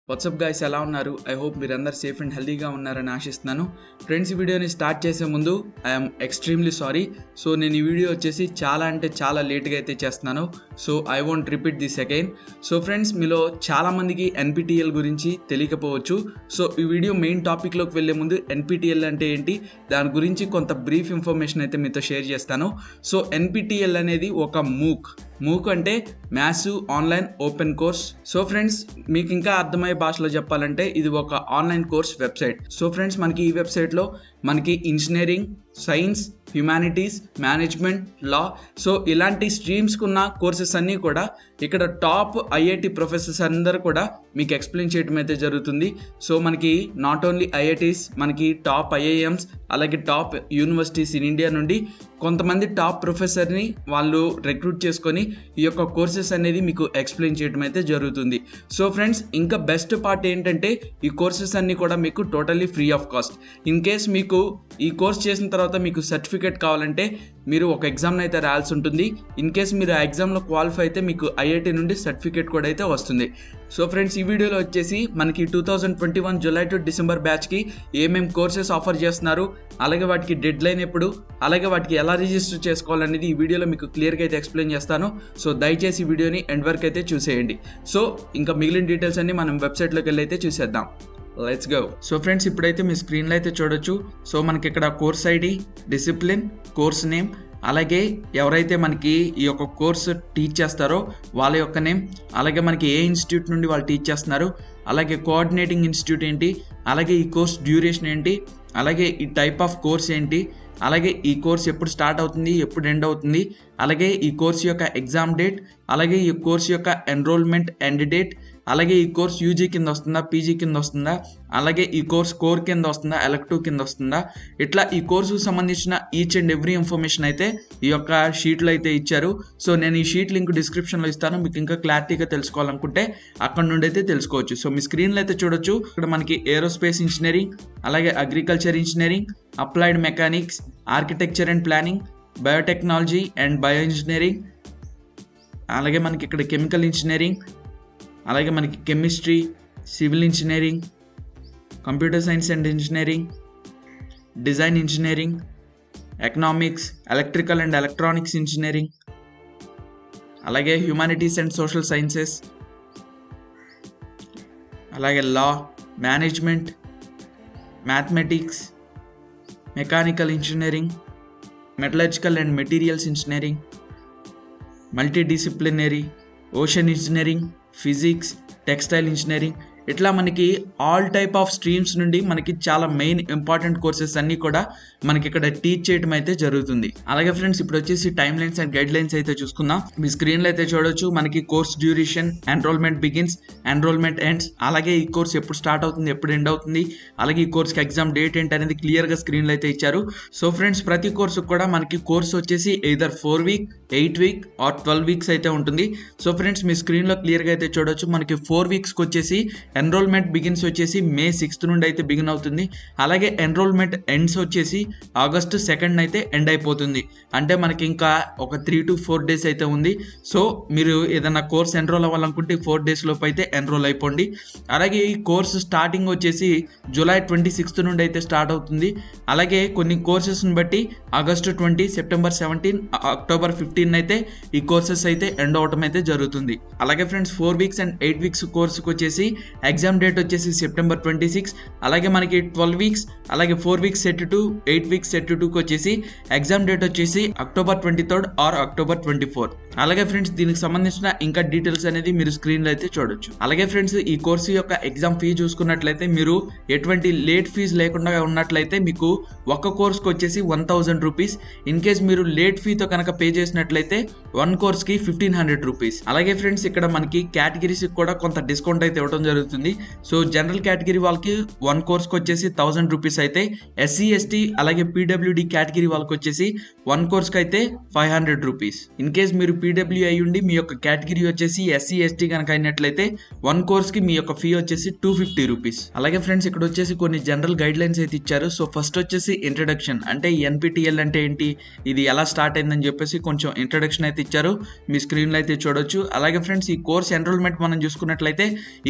WhatsApp guys ఎలా ఉన్నారు I hope మీరందరు సేఫ్ అండ్ హెల్దీగా ఉన్నారని ఆశిస్తున్నాను ఫ్రెండ్స్ ఈ వీడియోని స్టార్ట్ చేసే ముందు ఐఎమ్ ఎక్స్ట్రీమ్లీ సారీ సో నేను ఈ వీడియో వచ్చేసి చాలా అంటే చాలా లేట్గా అయితే చేస్తున్నాను so I won't repeat this again so friends మీలో చాలామందికి ఎన్పిటిఎల్ గురించి తెలియకపోవచ్చు సో ఈ వీడియో మెయిన్ టాపిక్లోకి వెళ్ళే ముందు ఎన్పిటిఎల్ అంటే ఏంటి దాని గురించి కొంత బ్రీఫ్ ఇన్ఫర్మేషన్ అయితే మీతో షేర్ చేస్తాను సో ఎన్పిటిఎల్ అనేది ఒక మూక్ మూక్ అంటే massive online open course so friends మీకు ఇంకా అర్థమయ్యే భాషలో చెప్పాలంటే ఇది ఒక online course website so friends మనకి ఈ వెబ్సైట్లో మనకి engineering science humanities management law so ఇలాంటి స్ట్రీమ్స్కి ఉన్న కోర్సెస్ అన్నీ కూడా ఇక్కడ టాప్ ఐఐటి ప్రొఫెసర్స్ అందరూ కూడా మీకు ఎక్స్ప్లెయిన్ చేయడం అయితే జరుగుతుంది సో మనకి నాట్ ఓన్లీ ఐఐటీస్ మనకి టాప్ ఐఐఎమ్స్ అలాగే టాప్ యూనివర్సిటీస్ ఇన్ ఇండియా నుండి కొంతమంది టాప్ ప్రొఫెసర్ని వాళ్ళు రిక్రూట్ చేసుకొని ఈ యొక్క కోర్సెస్ అనేది మీకు ఎక్స్ప్లెయిన్ చేయడం అయితే జరుగుతుంది సో ఫ్రెండ్స్ ఇంకా బెస్ట్ పార్ట్ ఏంటంటే ఈ కోర్సెస్ అన్నీ కూడా మీకు totally free of cost in case మీకు ఈ కోర్స్ చేసిన తర్వాత మీకు సర్టిఫికేట్ కావాలంటే మీరు ఒక ఎగ్జామ్ని అయితే రాయాల్సి ఉంటుంది ఇన్ కేస్ మీరు ఆ ఎగ్జామ్లో క్వాలిఫై అయితే మీకు ఐఐటి నుండి సర్టిఫికేట్ కూడా అయితే వస్తుంది సో ఫ్రెండ్స్ ఈ వీడియోలో వచ్చేసి మనకి two thousand twenty one July to December బ్యాచ్కి ఏమేమి కోర్సెస్ ఆఫర్ చేస్తున్నారు అలాగే వాటికి డెడ్ లైన్ ఎప్పుడు అలాగే వాటికి ఎలా రిజిస్టర్ చేసుకోవాలనేది ఈ వీడియోలో మీకు క్లియర్గా అయితే ఎక్స్ప్లెయిన్ చేస్తాను సో దయచేసి ఈ వీడియోని ఎండ్ వరకు అయితే చూసేయండి సో ఇంకా మిగిలిన డీటెయిల్స్ అన్ని మనం వెబ్సైట్లోకి వెళ్ళి అయితే చూసేద్దాం లెట్స్ గో సో ఫ్రెండ్స్ ఇప్పుడైతే మీ స్క్రీన్లో అయితే చూడొచ్చు సో మనకి ఇక్కడ course ID discipline course name అలాగే ఎవరైతే మనకి ఈ యొక్క కోర్స్ టీచ్ చేస్తారో వాళ్ళ యొక్క నేమ్ అలాగే మనకి ఏ ఇన్స్టిట్యూట్ నుండి వాళ్ళు టీచ్ చేస్తున్నారు అలాగే కోఆర్డినేటింగ్ ఇన్స్టిట్యూట్ ఏంటి అలాగే ఈ కోర్స్ డ్యూరేషన్ ఏంటి అలాగే ఈ టైప్ ఆఫ్ కోర్స్ ఏంటి అలాగే ఈ కోర్స్ ఎప్పుడు స్టార్ట్ అవుతుంది ఎప్పుడు ఎండ్ అవుతుంది అలాగే ఈ కోర్స్ యొక్క ఎగ్జామ్ డేట్ అలాగే ఈ కోర్స్ యొక్క ఎన్రోల్మెంట్ ఎండ్ డేట్ అలాగే ఈ కోర్స్ యూజీ కింద వస్తుందా పీజీ కింద వస్తుందా అలాగే ఈ కోర్స్ కోర్ కింద వస్తుందా ఎలక్టివ్ కింద వస్తుందా ఇట్లా ఈ కోర్సుకు సంబంధించిన ఈచ్ అండ్ ఎవ్రీ ఇన్ఫర్మేషన్ అయితే ఈ యొక్క షీట్లో అయితే ఇచ్చారు సో నేను ఈ షీట్ లింక్ డిస్క్రిప్షన్లో ఇస్తాను మీకు ఇంకా క్లారిటీగా తెలుసుకోవాలనుకుంటే అక్కడ నుండి అయితే తెలుసుకోవచ్చు సో మీ స్క్రీన్లో అయితే చూడొచ్చు ఇక్కడ మనకి ఏరోస్పేస్ ఇంజనీరింగ్ అలాగే agriculture engineering applied mechanics architecture and planning biotechnology and bio engineering అలాగే మనకి ఇక్కడ కెమికల్ ఇంజనీరింగ్ అలాగే మనకి chemistry civil engineering computer science and engineering design engineering economics electrical and electronics engineering అలాగే హ్యుమానిటీస్ అండ్ సోషల్ సైన్సెస్ అలాగే law management mathematics mechanical engineering metallurgical and materials engineering multidisciplinary ocean engineering physics textile engineering ఇట్లా మనకి all type of streams నుండి మనకి చాలా main important courses అన్నీ కూడా మనకి ఇక్కడ టీచ్ చేయడం అయితే జరుగుతుంది అలాగే ఫ్రెండ్స్ ఇప్పుడు వచ్చేసి timelines and guidelines అయితే చూసుకుందాం మీ స్క్రీన్లో అయితే చూడొచ్చు మనకి course duration enrollment begins enrollment ends అలాగే ఈ కోర్స్ ఎప్పుడు స్టార్ట్ అవుతుంది ఎప్పుడు ఎండ్ అవుతుంది అలాగే ఈ కోర్స్కి ఎగ్జామ్ డేట్ ఏంటి అనేది క్లియర్గా స్క్రీన్లో అయితే ఇచ్చారు సో ఫ్రెండ్స్ ప్రతి కోర్సు కూడా మనకి కోర్స్ వచ్చేసి either four week eight week or twelve weeks అయితే ఉంటుంది సో ఫ్రెండ్స్ మీ స్క్రీన్లో క్లియర్గా అయితే చూడొచ్చు మనకి ఫోర్ వీక్స్కి వచ్చేసి ఎన్రోల్మెంట్ బిగిన్స్ వచ్చేసి మే సిక్స్త్ నుండి అయితే బిగిన్ అవుతుంది అలాగే ఎన్రోల్మెంట్ ఎండ్స్ వచ్చేసి ఆగస్టు సెకండ్ అయితే ఎండ్ అయిపోతుంది అంటే మనకి ఇంకా ఒక త్రీ టు ఫోర్ డేస్ అయితే ఉంది సో మీరు ఏదైనా కోర్స్ ఎన్రోల్ అవ్వాలనుకుంటే ఫోర్ డేస్ లోపు అయితే ఎన్రోల్ అయిపోండి అలాగే ఈ కోర్స్ స్టార్టింగ్ వచ్చేసి జూలై ట్వంటీ సిక్స్త్ నుండి అయితే స్టార్ట్ అవుతుంది అలాగే కొన్ని కోర్సెస్ని బట్టి August twenty September seventeen October fifteen అయితే ఈ కోర్సెస్ అయితే ఎండ్ అవటం అయితే జరుగుతుంది అలాగే friends four weeks and eight weeks కోర్సుకి వచ్చేసి ఎగ్జామ్ డేట్ వచ్చేసి సెప్టెంబర్ ట్వంటీ సిక్స్ అలాగే మనకి ట్వెల్వ్ వీక్స్ అలాగే four weeks set to eight weeks set టూకి వచ్చేసి ఎగ్జామ్ డేట్ వచ్చేసి October twenty third or October twenty four అలాగే ఫ్రెండ్స్ దీనికి సంబంధించిన ఇంకా డీటెయిల్స్ అనేది మీరు స్క్రీన్లో అయితే చూడొచ్చు అలాగే ఫ్రెండ్స్ ఈ కోర్సు యొక్క ఎగ్జామ్ ఫీ చూసుకున్నట్లయితే మీరు ఎటువంటి లేట్ ఫీజు లేకుండా ఉన్నట్లయితే మీకు ఒక్క కోర్స్కి వచ్చేసి one thousand rupees in case మీరు లేట్ ఫీతో కనుక పే చేసినట్లయితే వన్ కోర్స్కి ఫిఫ్టీన్ హండ్రెడ్ రూపీస్ అలాగే ఫ్రెండ్స్ ఇక్కడ మనకి కేటగిరీస్ కూడా కొంత డిస్కౌంట్ అయితే ఇవ్వడం జరుగుతుంది సో జనరల్ కేటగిరీ వాళ్ళకి వన్ కోర్స్కి వచ్చేసి థౌసండ్ రూపీస్ అయితే ఎస్సీ ఎస్టీ అలాగే పీడబ్ల్యూడి కేటగిరీ వాళ్ళకి వచ్చేసి వన్ కోర్స్కి అయితే five hundred rupees in case మీరు పీడబ్ల్యూ అయి ఉండి మీ యొక్క కేటగిరీ వచ్చేసి ఎస్సీ ఎస్టీ కనుక అయినట్లయితే వన్ కోర్స్కి మీ యొక్క ఫీ వచ్చేసి టూ ఫిఫ్టీ రూపీస్ అలాగే ఫ్రెండ్స్ ఇక్కడ వచ్చేసి కొన్ని జనరల్ గైడ్ లైన్స్ అయితే ఇచ్చారు సో ఫస్ట్ వచ్చేసి ఇంట్రడక్షన్ అంటే ఎన్పిటిఎల్ అంటే ఏంటి ఇది ఎలా స్టార్ట్ అయిందని చెప్పేసి కొంచెం ఇంట్రడక్షన్ అయితే ఇచ్చారు మీ స్క్రీన్లో అయితే చూడొచ్చు అలాగే ఫ్రెండ్స్ ఈ కోర్స్ ఎన్రోల్మెంట్ మనం చూసుకున్నట్లయితే ఈ కోర్స్ వచ్చేసి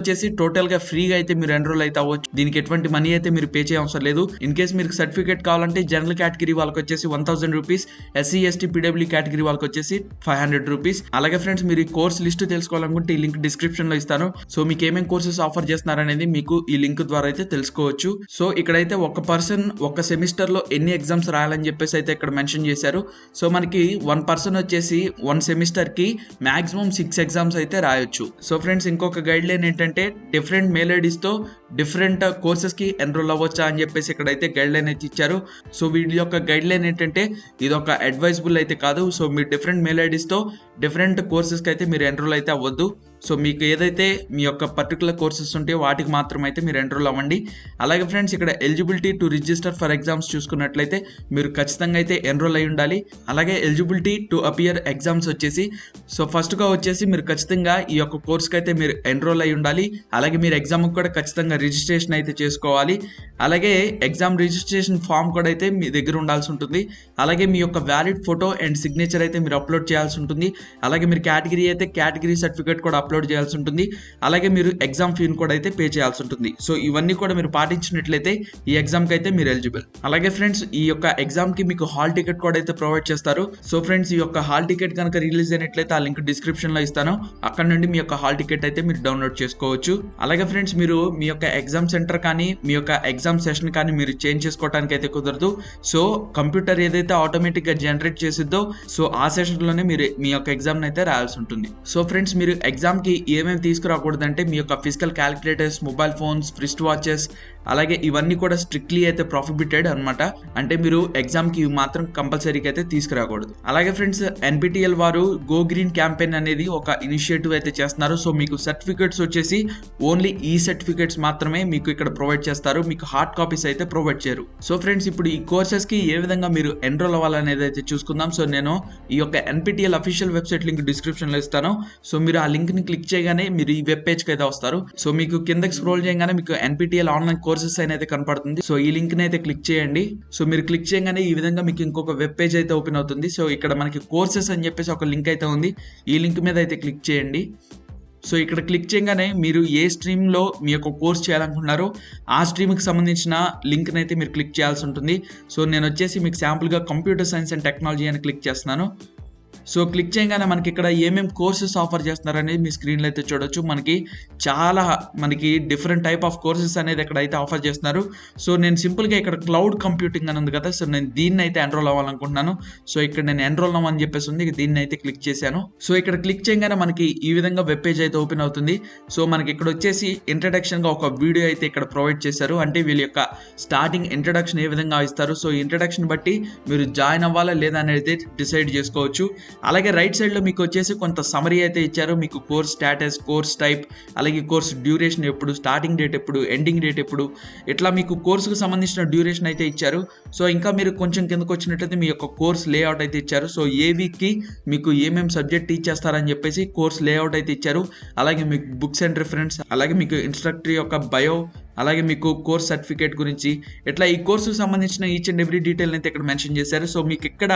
వచ్చేసి టోటల్ గా ఫ్రీగా అయితే మీరు ఎన్రోల్ అయితే అవ్వచ్చు దీనికి ఎటువంటి మనీ అయితే మీరు పే చేయ అవసరం లేదు ఇన్ కేస్ మీకు సర్టిఫికేట్ కావాలంటే జనరల్ కేటగిరీ వాళ్ళకి వచ్చేసి one thousand rupees SC ST PW category వాళ్ళకి వచ్చేసి ఫైవ్ హండ్రెడ్ రూపీస్ అలాగే ఫ్రెండ్స్ మీరు ఈ కోర్స్ లిస్ట్ తెలుసుకోవాలనుకుంటే ఈ లింక్ డిస్క్రిప్షన్ లో ఇస్తాను సో మీకు ఏమేమి కోర్సెస్ ఆఫర్ చేస్తున్నారనేది మీకు ఈ లింక్ ద్వారా అయితే తెలుసుకోవచ్చు సో ఇక్కడైతే ఒక పర్సన్ ఒక సెమిస్టర్ లో ఎన్ని ఎగ్జామ్స్ రాయాలని చెప్పేసి అయితే ఇక్కడ మెన్షన్ చేశారు సో మనకి వన్ పర్సన్ వచ్చేసి వన్ సెమిస్టర్ కి మాక్సిమం సిక్స్ ఎగ్జామ్స్ అయితే రాయొచ్చు సో ఫ్రెండ్స్ ఇంకొక గైడ్ లైన్ ఏంటంటే డిఫరెంట్ మెయిల్ ఐడీస్ తో డిఫరెంట్ కోర్సెస్ కి ఎన్రోల్ అవ్వచ్చా అని చెప్పేసి ఇక్కడైతే గైడ్ లైన్ అయితే ఇచ్చారు సో వీటి యొక్క గైడ్ లైన్ ఏంటంటే ఇది ఒక అడ్వైజబుల్ అయితే కాదు సో మీరు డిఫరెంట్ మెయిల్ ఐడీస్ తో డిఫరెంట్ కోర్సెస్ కి అయితే మీరు ఎన్రోల్ అయితే అవ్వద్దు సో మీకు ఏదైతే మీ యొక్క పర్టికులర్ కోర్సెస్ ఉంటాయో వాటికి మాత్రం అయితే మీరు ఎన్రోల్ అవ్వండి అలాగే ఫ్రెండ్స్ ఇక్కడ eligibility to register for exams చూసుకున్నట్లయితే మీరు ఖచ్చితంగా అయితే ఎన్రోల్ అయి ఉండాలి అలాగే ఎలిజిబిలిటీ టు అపియర్ ఎగ్జామ్స్ వచ్చేసి సో ఫస్ట్గా వచ్చేసి మీరు ఖచ్చితంగా ఈ యొక్క కోర్స్కి అయితే మీరు ఎన్రోల్ అయి ఉండాలి అలాగే మీరు ఎగ్జామ్కి కూడా ఖచ్చితంగా రిజిస్ట్రేషన్ అయితే చేసుకోవాలి అలాగే ఎగ్జామ్ రిజిస్ట్రేషన్ ఫామ్ కూడా అయితే మీ దగ్గర ఉండాల్సి ఉంటుంది అలాగే మీ యొక్క వ్యాలిడ్ ఫోటో అండ్ సిగ్నేచర్ అయితే మీరు అప్లోడ్ చేయాల్సి ఉంటుంది అలాగే మీరు కేటగిరీ అయితే కేటగిరీ సర్టిఫికేట్ కూడా అప్లోడ్ చేయాల్సి ఉంటుంది అలాగే మీరు ఎగ్జామ్ ఫీని కూడా అయితే పే చేయాల్సి ఉంటుంది సో ఇవన్నీ కూడా మీరు పాటించినట్లయితే ఈ ఎగ్జామ్కి అయితే మీరు ఎలిజిబుల్ అలాగే ఫ్రెండ్స్ ఈ యొక్క ఎగ్జామ్కి మీకు హాల్ టికెట్ కూడా అయితే ప్రొవైడ్ చేస్తారు సో ఫ్రెండ్స్ ఈ యొక్క హాల్ టికెట్ కనుక రిలీజ్ అయినట్లయితే ఆ లింక్ డిస్క్రిప్షన్లో ఇస్తాను అక్కడ నుండి మీ యొక్క హాల్ టికెట్ అయితే మీరు డౌన్లోడ్ చేసుకోవచ్చు అలాగే ఫ్రెండ్స్ మీరు మీ యొక్క ఎగ్జామ్ సెంటర్ కానీ మీ యొక్క ఎగ్జామ్ సెషన్ కానీ మీరు చేంజ్ చేసుకోవడానికి అయితే కుదరదు సో కంప్యూటర్ ఏదైతే ఆటోమేటిక్గా జనరేట్ చేసిద్దో సో ఆ సెషన్లోనే మీరు మీ యొక్క ఎగ్జామ్ అయితే రాయాల్సి ఉంటుంది సో ఫ్రెండ్స్ మీరు ఎగ్జామ్కి ఏమేమి తీసుకురాకూడదంటే మీ యొక్క physical calculators mobile phones wrist watches అలాగే ఇవన్నీ కూడా స్ట్రిక్ట్లీ అయితే ప్రాఫిబిటెడ్ అనమాట అంటే మీరు ఎగ్జామ్కి ఇవి మాత్రం కంపల్సరీగా అయితే తీసుకురాకూడదు అలాగే ఫ్రెండ్స్ ఎన్పిటిఎల్ వారు గో గ్రీన్ క్యాంపెయిన్ అనేది ఒక ఇనిషియేటివ్ అయితే చేస్తున్నారు సో మీకు సర్టిఫికేట్స్ వచ్చేసి ఓన్లీ ఈ సర్టిఫికేట్స్ మాత్రమే మీకు ఇక్కడ ప్రొవైడ్ చేస్తారు మీకు హార్డ్ కాపీస్ అయితే ప్రొవైడ్ చేయరు సో ఫ్రెండ్స్ ఇప్పుడు ఈ కోర్సెస్కి ఏ విధంగా మీరు ఎన్రోల్ అవ్వాలనేది అయితే చూసుకుందాం సో నేను ఈ యొక్క ఎన్పిటిఎల్ అఫీషియల్ వెబ్సైట్ లింక్ డిస్క్రిప్షన్లో ఇస్తాను సో మీరు ఆ లింక్ని క్లిక్ చేయగానే మీరు ఈ వెబ్ పేజ్కి అయితే వస్తారు సో మీకు కిందకి స్క్రోల్ చేయగానే మీకు ఎన్పిటిఎల్ ఆన్లైన్ కోర్సెస్ అని అయితే కనపడుతుంది సో ఈ లింక్ని అయితే క్లిక్ చేయండి సో మీరు క్లిక్ చేయగానే ఈ విధంగా మీకు ఇంకొక వెబ్ పేజ్ అయితే ఓపెన్ అవుతుంది సో ఇక్కడ మనకి కోర్సెస్ అని చెప్పేసి ఒక లింక్ అయితే ఉంది ఈ లింక్ మీద అయితే క్లిక్ చేయండి సో ఇక్కడ క్లిక్ చేయగానే మీరు ఏ స్ట్రీమ్లో మీ యొక్క కోర్స్ చేయాలనుకుంటున్నారో ఆ స్ట్రీమ్కి సంబంధించిన లింక్ని అయితే మీరు క్లిక్ చేయాల్సి ఉంటుంది సో నేను వచ్చేసి మీకు శాంపుల్గా కంప్యూటర్ సైన్స్ అండ్ టెక్నాలజీ అని క్లిక్ చేస్తున్నాను సో క్లిక్ చేయగానే మనకి ఇక్కడ ఏమేమి కోర్సెస్ ఆఫర్ చేస్తున్నారు అనేది మీ స్క్రీన్లో అయితే చూడొచ్చు మనకి చాలా మనకి డిఫరెంట్ టైప్ ఆఫ్ కోర్సెస్ అనేది ఇక్కడ అయితే ఆఫర్ చేస్తున్నారు సో నేను సింపుల్గా ఇక్కడ క్లౌడ్ కంప్యూటింగ్ అని ఉంది కదా సో నేను దీన్ని అయితే ఎన్రోల్ అవ్వాలనుకుంటున్నాను సో ఇక్కడ నేను ఎన్రోల్ అవ్వని చెప్పేసి ఉంది దీన్ని అయితే క్లిక్ చేశాను సో ఇక్కడ క్లిక్ చేయగానే మనకి ఈ విధంగా వెబ్ పేజ్ అయితే ఓపెన్ అవుతుంది సో మనకి ఇక్కడ వచ్చేసి ఇంట్రడక్షన్గా ఒక వీడియో అయితే ఇక్కడ ప్రొవైడ్ చేశారు అంటే వీళ్ళ యొక్క స్టార్టింగ్ ఇంట్రడక్షన్ ఏ విధంగా ఇస్తారు సో ఇంట్రడక్షన్ బట్టి మీరు జాయిన్ అవ్వాలా లేదా అనేది డిసైడ్ చేసుకోవచ్చు అలాగే రైట్ సైడ్లో మీకు వచ్చేసి కొంత సమరీ అయితే ఇచ్చారు మీకు కోర్స్ స్టాటస్ కోర్స్ టైప్ అలాగే కోర్స్ డ్యూరేషన్ ఎప్పుడు స్టార్టింగ్ డేట్ ఎప్పుడు ఎండింగ్ డేట్ ఎప్పుడు ఇట్లా మీకు కోర్సుకు సంబంధించిన డ్యూరేషన్ అయితే ఇచ్చారు సో ఇంకా మీరు కొంచెం కిందకు వచ్చినట్లయితే మీ యొక్క కోర్స్ లేఅవుట్ అయితే ఇచ్చారు సో ఏ వీక్కి మీకు ఏమేమి సబ్జెక్ట్ టీచ్ చేస్తారని చెప్పేసి కోర్స్ లేఅవుట్ అయితే ఇచ్చారు అలాగే మీకు బుక్స్ అండ్ రిఫరెన్స్ అలాగే మీకు ఇన్స్ట్రక్టర్ యొక్క బయో అలాగే మీకు కోర్స్ సర్టిఫికేట్ గురించి ఇట్లా ఈ కోర్సుకు సంబంధించిన ఈచ్ అండ్ ఎవ్రీ డీటెయిల్ అయితే ఇక్కడ మెన్షన్ చేశారు సో మీకు ఇక్కడ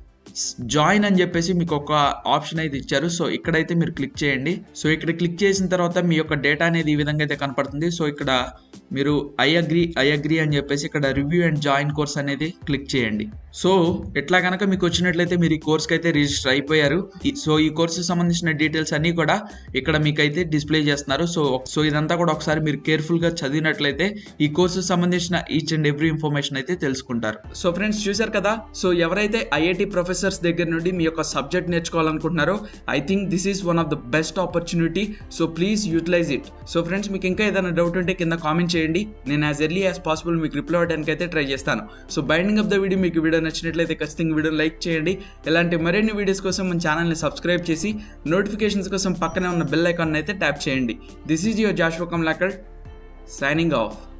జాయిన్ అని చెప్పేసి మీకు ఒక ఆప్షన్ అయితే ఇచ్చారు సో ఇక్కడైతే మీరు క్లిక్ చేయండి సో ఇక్కడ క్లిక్ చేసిన తర్వాత మీ యొక్క డేటా అనేది ఈ విధంగా అయితే కనపడుతుంది సో ఇక్కడ మీరు ఐ అగ్రి ఐ అగ్రి అని చెప్పేసి ఇక్కడ రివ్యూ అండ్ జాయిన్ కోర్స్ అనేది క్లిక్ చేయండి సో ఎట్లా కనుక మీకు వచ్చినట్లయితే మీరు ఈ కోర్స్కి అయితే రిజిస్టర్ అయిపోయారు ఈ- సో ఈ కోర్సు సంబంధించిన డీటెయిల్స్ అన్నీ కూడా ఇక్కడ మీకైతే డిస్ప్లే చేస్తున్నారు సో సో ఇదంతా కూడా ఒకసారి మీరు కేర్ఫుల్గా చదివినట్లయితే ఈ కోర్సు సంబంధించిన ఈచ్ అండ్ ఎవ్రీ ఇన్ఫర్మేషన్ అయితే తెలుసుకుంటారు సో ఫ్రెండ్స్ చూశారు కదా సో ఎవరైతే ఐఐటి ప్రొఫెసర్స్ దగ్గర నుండి మీ యొక్క సబ్జెక్ట్ నేర్చుకోవాలనుకుంటున్నారో I think this is one of the best opportunity so please utilize it so friends మీకు ఇంకా ఏదైనా డౌట్ ఉంటే కింద కామెంట్ చేయండి నేను యాజ్ ఎర్లీ యాజ్ పాసిబుల్ మీకు రిప్లై అవ్వడానికి అయితే ట్రై చేస్తాను so ending of the video మీకు వీడియో నచ్చినట్లయితే ఖచ్చితంగా వీడియో లైక్ చేయండి ఇలాంటి మరిన్ని వీడియోస్ కోసం మన ఛానల్ని సబ్స్క్రైబ్ చేసి నోటిఫికేషన్స్ కోసం పక్కనే ఉన్న బెల్ ఐకాన్ అయితే ట్యాప్ చేయండి దిస్ ఈజ్ యువర్ జాషువకం లాకర్ సైనింగ్ ఆఫ్